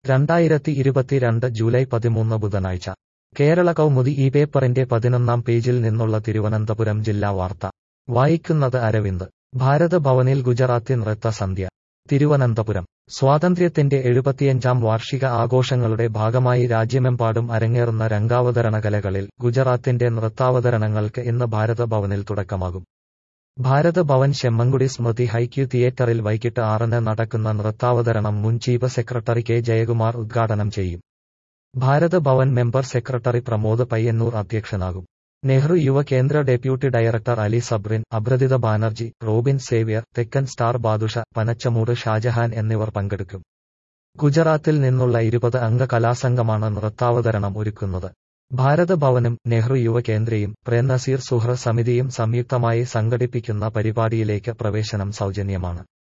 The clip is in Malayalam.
രണ്ടായിരത്തി ഇരുപത്തിരണ്ട് ജൂലൈ പതിമൂന്ന് ബുധനാഴ്ച കേരള കൗമുദി ഈ പേപ്പറിന്റെ പതിനൊന്നാം പേജിൽ നിന്നുള്ള തിരുവനന്തപുരം ജില്ലാ വാർത്ത വായിക്കുന്നത് അരവിന്ദ് ഭാരത് ഭവനിൽ ഗുജറാത്തി നൃത്ത സന്ധ്യ തിരുവനന്തപുരം സ്വാതന്ത്ര്യത്തിന്റെ എഴുപത്തിയഞ്ചാം വാർഷിക ആഘോഷങ്ങളുടെ ഭാഗമായി രാജ്യമെമ്പാടും അരങ്ങേറുന്ന രംഗാവതരണ കലകളിൽ ഗുജറാത്തിന്റെ നൃത്താവതരണങ്ങൾക്ക് ഇന്ന് ഭാരത ഭവനിൽ തുടക്കമാകും ഭാരത് ഭവൻ ശെമ്മങ്കുടി സ്മൃതി ഹൈക്യു തിയേറ്ററിൽ വൈകിട്ട് ആറിന് നടക്കുന്ന നൃത്താവതരണം മുൻ ചീഫ് സെക്രട്ടറി കെ ജയകുമാർ ഉദ്ഘാടനം ചെയ്യും ഭാരത് ഭവൻ മെമ്പർ സെക്രട്ടറി പ്രമോദ് പയ്യന്നൂർ അധ്യക്ഷനാകും Nehru Yuva Kendra deputy director Ali Sabrin Abratita Banerjee Robin Xavier Thekkan star Badusha Panachamoodu Shajahan എന്നിവർ പങ്കെടുക്കും ഗുജറാത്തിൽ നിന്നുള്ള ഇരുപത് അംഗ കലാസംഘമാണ് നൃത്താവതരണം ഒരുക്കുന്നത് ഭാരത് ഭവനും നെഹ്റു യുവ കേന്ദ്രയും പ്രേംനസീർ സുഹ്ര സമിതിയും സംയുക്തമായി സംഘടിപ്പിക്കുന്ന പരിപാടിയിലേക്ക് പ്രവേശനം സൗജന്യമാണ്